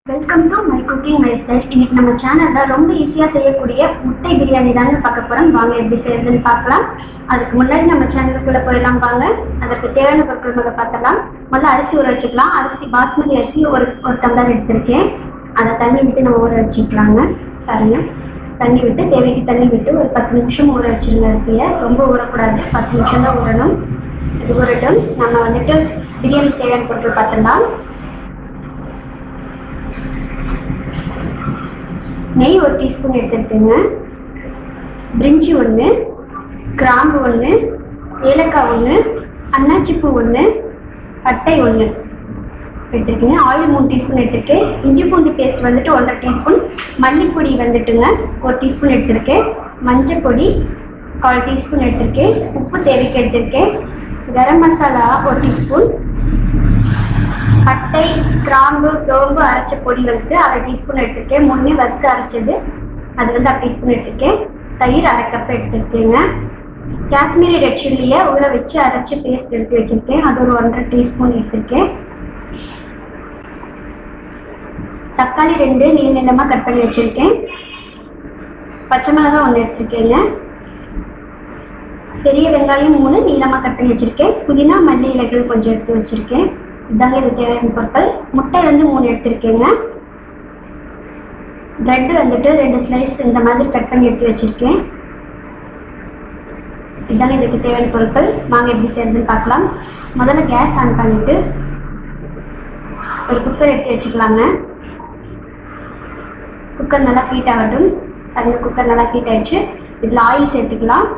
welcome to my cooking my style இன்னைக்கு நம்ம சேனல்ல ரொம்ப ஈஸியாக செய்யக்கூடிய முட்டை பிரியாணி தாங்க பார்க்க போறோம் வாங்க எப்படி செய்யறதுன்னு பார்க்கலாம் அதுக்கு முன்னாடி நம்ம சேனலுக்குள்ள போயிடலாம் வாங்க அதற்கு தேவையான பொருட்கள் முதல்ல பார்த்தலாம் முதல்ல அரிசி ஊற வச்சுக்கலாம் அரிசி பாஸ்மதி அரிசி ஒரு ஒரு டம்ளர் எடுத்திருக்கேன் அதை தண்ணி விட்டு நம்ம ஊற வச்சுக்கலாங்க பாருங்க தண்ணி விட்டு தேவைக்கு தண்ணி விட்டு ஒரு பத்து நிமிஷம் ஊற வச்சிருங்க அரிசியை ரொம்ப ஊறக்கூடாது பத்து நிமிஷம் தான் ஊறணும் இது ஊறட்டும் நம்ம வந்துட்டு பிரியாணி தேவையான பொருட்கள் பார்த்துடலாம் நெய் ஒரு டீஸ்பூன் எடுத்துருக்கேங்க பிரிஞ்சி ஒன்று கிராம்பு ஒன்று ஏலக்காய் ஒன்று அன்னாச்சிப்பூ ஒன்று பட்டை ஒன்று எடுத்துருக்கேங்க ஆயில் மூணு டீஸ்பூன் எடுத்திருக்கேன் இஞ்சி பூண்டு பேஸ்ட் வந்துட்டு ஒன்றரை டீஸ்பூன் மல்லிப்பொடி வந்துட்டுங்க ஒரு டீஸ்பூன் எடுத்திருக்கேன் மஞ்சள் பொடி கால் டீஸ்பூன் எடுத்திருக்கேன் உப்பு தேவைக்கு எடுத்திருக்கேன் கரம் மசாலா ஒரு டீஸ்பூன் பட்டை கிராம்பு சோம்பு அரைச்ச பொடி வந்து அரை டீஸ்பூன் எடுத்திருக்கேன் முன்னே வறுத்து அரைச்சது அது வந்து அரை டீஸ்பூன் எடுத்திருக்கேன் தயிர் அரை கப் எடுத்திருக்கேங்க காஷ்மீரி ரெட் சில்லியை ஊற வச்சு அரைச்சி பேஸ்ட் எடுத்து வச்சிருக்கேன் அது ஒரு ஒன்றரை டீஸ்பூன் எடுத்திருக்கேன் தக்காளி ரெண்டு நீள நீளமாக கட் பண்ணி வச்சிருக்கேன் பச்சை மிளகாய் ஒன்று எடுத்திருக்கேங்க பெரிய வெங்காயம் மூணு நீளமாக கட் பண்ணி வச்சிருக்கேன் புதினா மல்லி இலைகள் கொஞ்சம் எடுத்து வச்சிருக்கேன் இதாங்க இது தேவையான பொருட்கள் முட்டை வந்து மூணு எடுத்திருக்கேங்க பிரெட் வந்துட்டு ரெண்டு ஸ்லைஸ் இந்த மாதிரி கட் பண்ணி எடுத்து வச்சிருக்கேன் இதாங்க இதுக்கு தேவையான பொருட்கள் வாங்க எப்படி செய்யறதுன்னு பார்க்கலாம் முதல்ல கேஸ் ஆன் பண்ணிட்டு ஒரு குக்கர் எடுத்து வச்சுக்கலாங்க குக்கர் நல்லா ஹீட் ஆகட்டும் அந்த குக்கர் நல்லா ஹீட் ஆயிடுச்சு இதில் ஆயில் சேர்த்துக்கலாம்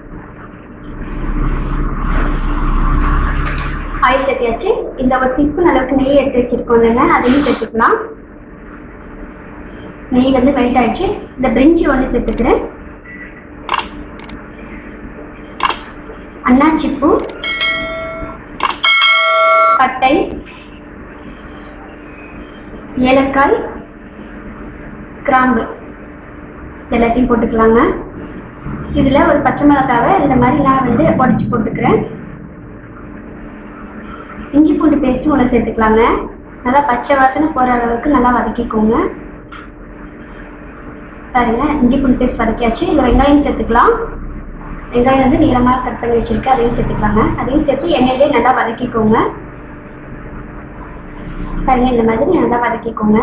ஆயில் சேர்த்தியாச்சு இந்த ஒரு டீஸ்பூன் அளவுக்கு நெய் எடுத்து வச்சிருக்கோம் இல்லைங்க அதையும் சேர்த்துக்கலாம் நெய் வந்து மெல்ட் ஆயிடுச்சு இந்த பிரிஞ்சி ஒன்று சேர்த்துக்கிறேன் அன்னாச்சிப்பூ பட்டை ஏலக்காய் கிராம்பு எல்லாத்தையும் போட்டுக்கலாங்க இதில் ஒரு பச்சை மிளகாவை இந்த மாதிரி நான் வந்து உடச்சி போட்டுக்கிறேன் இஞ்சி பூண்டு பேஸ்ட்டும் உள்ள சேர்த்துக்கலாங்க நல்லா பச்சை வாசனை போகிற அளவுக்கு நல்லா வதக்கிக்கோங்க பாருங்க இஞ்சி பூண்டு பேஸ்ட் வதக்கியாச்சு இதில் வெங்காயம் சேர்த்துக்கலாம் வெங்காயம் வந்து நீளமாக கட் பண்ணி வச்சுருக்கேன் அதையும் சேர்த்துக்கலாங்க அதையும் சேர்த்து எண்ணெயிலே நல்லா வதக்கிக்கோங்க பாருங்க இந்த மாதிரி நல்லா வதக்கிக்கோங்க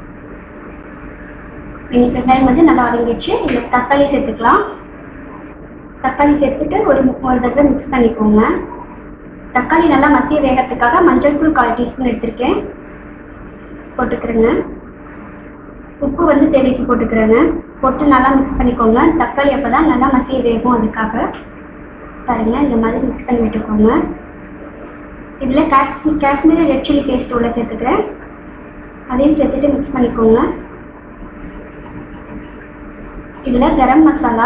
வெங்காயம் வந்து நல்லா வதங்கிடுச்சு இதில் தக்காளி சேர்த்துக்கலாம் தக்காளி சேர்த்துட்டு ஒரு ஒரு தடவை மிக்ஸ் பண்ணிக்கோங்க தக்காளி நல்லா மசிய வேகத்துக்காக மஞ்சள் தூள் கால் டீஸ்பூன் எடுத்திருக்கேன் போட்டுக்கிறேங்க உப்பு வந்து தேவைக்கு போட்டுக்கிறேங்க போட்டு நல்லா மிக்ஸ் பண்ணிக்கோங்க தக்காளி அப்போ தான் நல்லா மசிய வேகும் அதுக்காக பாருங்க இந்த மாதிரி மிக்ஸ் பண்ணி விட்டுக்கோங்க இதில் காஷ் காஷ்மீரி ரெட் சில்லி பேஸ்ட் உள்ள சேர்த்துக்கிறேன் அதையும் சேர்த்துட்டு மிக்ஸ் பண்ணிக்கோங்க இதில் கரம் மசாலா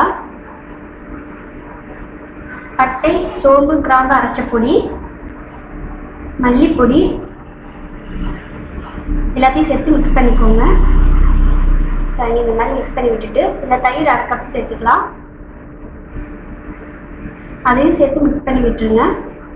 பட்டை சோம்பு கிராம்பு அரைச்ச பொடி மல்லிப்பொடி எல்லாத்தையும் சேர்த்து மிக்ஸ் பண்ணிக்கோங்க சரி இந்த மாதிரி மிக்ஸ் பண்ணி விட்டுட்டு இதில் தயிர் அரை கப் சேர்த்துக்கலாம் அதையும் சேர்த்து மிக்ஸ் பண்ணி விட்டுருங்க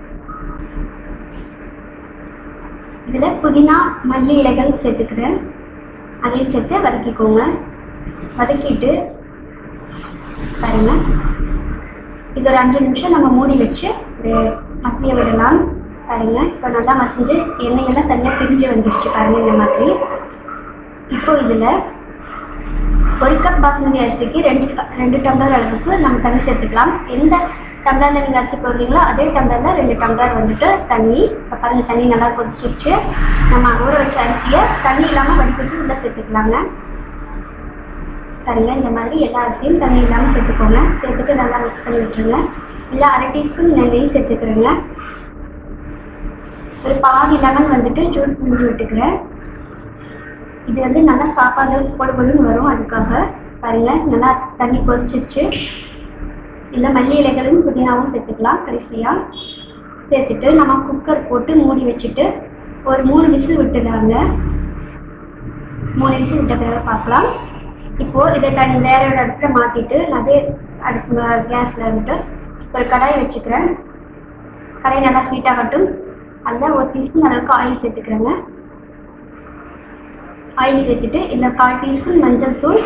இதில் புதினா மல்லி இலைகள் சேர்த்துக்கிறேன் அதையும் சேர்த்து வதக்கிக்கோங்க வதக்கிட்டு பாருங்க இது ஒரு அஞ்சு நிமிஷம் நம்ம மூடி வச்சு ஒரு மசிய விடலாம் பாருங்க இப்போ நல்லா மசிஞ்சு எண்ணெயெல்லாம் தனியாக பிரிஞ்சு வந்துடுச்சு பாருங்க இந்த மாதிரி இப்போ இதில் ஒரு கப் பாஸ்மதி அரிசிக்கு ரெண்டு ரெண்டு டம்ளர் அளவுக்கு நம்ம தண்ணி சேர்த்துக்கலாம் எந்த டம்ளரில் நீங்கள் அரிசி போடுறீங்களோ அதே டம்ளரில் ரெண்டு டம்ளர் வந்துட்டு தண்ணி இப்போ பாருங்க தண்ணி நல்லா கொதிச்சிருச்சு நம்ம ஊற வச்ச அரிசியை தண்ணி இல்லாமல் வடிகட்டி உள்ளே சேர்த்துக்கலாங்க பாருங்க இந்த மாதிரி எல்லா அரிசியும் தண்ணி இல்லாமல் சேர்த்துக்கோங்க சேர்த்துட்டு நல்லா மிக்ஸ் பண்ணி விட்டுருங்க இல்லை அரை டீஸ்பூன் நெய் சேர்த்துக்கிறேங்க ஒரு பாதி லெமன் வந்துட்டு ஜூஸ் புரிஞ்சு விட்டுக்கிறேன் இது வந்து நல்லா சாப்பாடு பொடு பொடுன்னு வரும் அதுக்காக பாருங்க நல்லா தண்ணி கொதிச்சிருச்சு இல்லை மல்லி இலைகளும் புதினாவும் சேர்த்துக்கலாம் கடைசியாக சேர்த்துட்டு நம்ம குக்கர் போட்டு மூடி வச்சுட்டு ஒரு மூணு விசில் விட்டுடாங்க மூணு விசில் விட்ட பிறகு பார்க்கலாம் இப்போ இதை தனி வேற ஒரு இடத்துல மாத்திட்டு அதே அடுப்பு கேஸ்ல வந்துட்டு ஒரு கடாய் வச்சுக்கிறேன் கடாய் நல்லா ஹீட் ஆகட்டும் அதில் ஒரு டீஸ்பூன் அளவுக்கு ஆயில் சேர்த்துக்கிறேங்க ஆயில் சேர்த்துட்டு இதில் கால் டீஸ்பூன் மஞ்சள் தூள்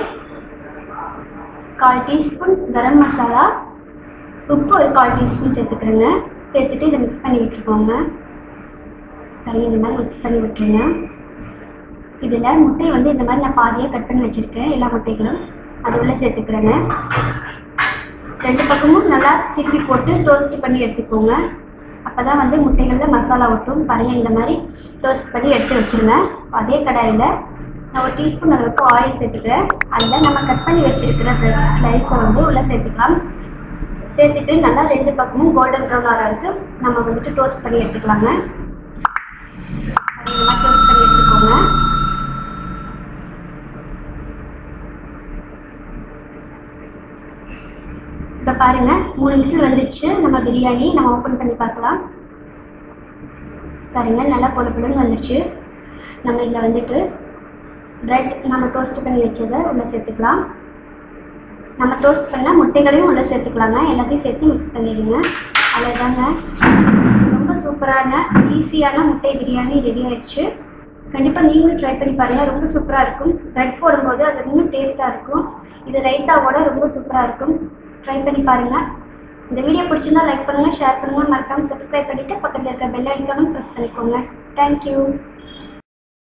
கால் டீஸ்பூன் கரம் மசாலா உப்பு ஒரு கால் டீஸ்பூன் சேர்த்துக்கிறேங்க சேர்த்துட்டு இதை மிக்ஸ் பண்ணி விட்டுருக்கோங்க சரி இந்த மாதிரி மிக்ஸ் பண்ணி விட்டுருங்க இதில் முட்டையை வந்து இந்த மாதிரி நான் பாதியாக கட் பண்ணி வச்சுருக்கேன் எல்லா முட்டைகளும் அது உள்ளே சேர்த்துக்கிறேங்க ரெண்டு பக்கமும் நல்லா திருப்பி போட்டு டோஸ்ட் பண்ணி எடுத்துக்கோங்க அப்போ தான் வந்து முட்டைகளில் மசாலா ஒட்டும் பாருங்கள் இந்த மாதிரி டோஸ்ட் பண்ணி எடுத்து வச்சுருங்க அதே கடாயில் நான் ஒரு டீஸ்பூன் அளவுக்கு ஆயில் சேர்த்துக்கிறேன் அதில் நம்ம கட் பண்ணி வச்சுருக்கிற பிரெட் ஸ்லைஸை வந்து உள்ளே சேர்த்துக்கலாம் சேர்த்துட்டு நல்லா ரெண்டு பக்கமும் கோல்டன் ப்ரௌன் ஆகிற வரைக்கும் நம்ம வந்துட்டு டோஸ்ட் பண்ணி எடுத்துக்கலாங்க அது இந்த மாதிரி டோஸ்ட் பண்ணி எடுத்துக்கோங்க இப்போ பாருங்க மூணு விசில் வந்துருச்சு நம்ம பிரியாணி நம்ம ஓப்பன் பண்ணி பார்க்கலாம் பாருங்க நல்லா பொல பொலன்னு வந்துருச்சு நம்ம இதில் வந்துட்டு பிரெட் நம்ம டோஸ்ட் பண்ணி வச்சதை உள்ளே சேர்த்துக்கலாம் நம்ம டோஸ்ட் பண்ண முட்டைகளையும் உள்ளே சேர்த்துக்கலாங்க எல்லாத்தையும் சேர்த்து மிக்ஸ் பண்ணிடுங்க அவ்வளோதாங்க ரொம்ப சூப்பரான ஈஸியான முட்டை பிரியாணி ரெடி ஆயிடுச்சு கண்டிப்பாக நீங்களும் ட்ரை பண்ணி பாருங்கள் ரொம்ப சூப்பராக இருக்கும் பிரெட் போடும்போது அது இன்னும் டேஸ்ட்டாக இருக்கும் இது ரைத்தாவோட ரொம்ப சூப்பராக இருக்கும் ட்ரை பண்ணி பாருங்கள் இந்த வீடியோ பிடிச்சிருந்தா லைக் பண்ணுங்கள் ஷேர் பண்ணுங்கள் மறக்காமல் சப்ஸ்கிரைப் பண்ணிவிட்டு பக்கத்தில் இருக்க பெல் ஐக்கானும் ப்ரெஸ் பண்ணிக்கோங்க தேங்க்யூ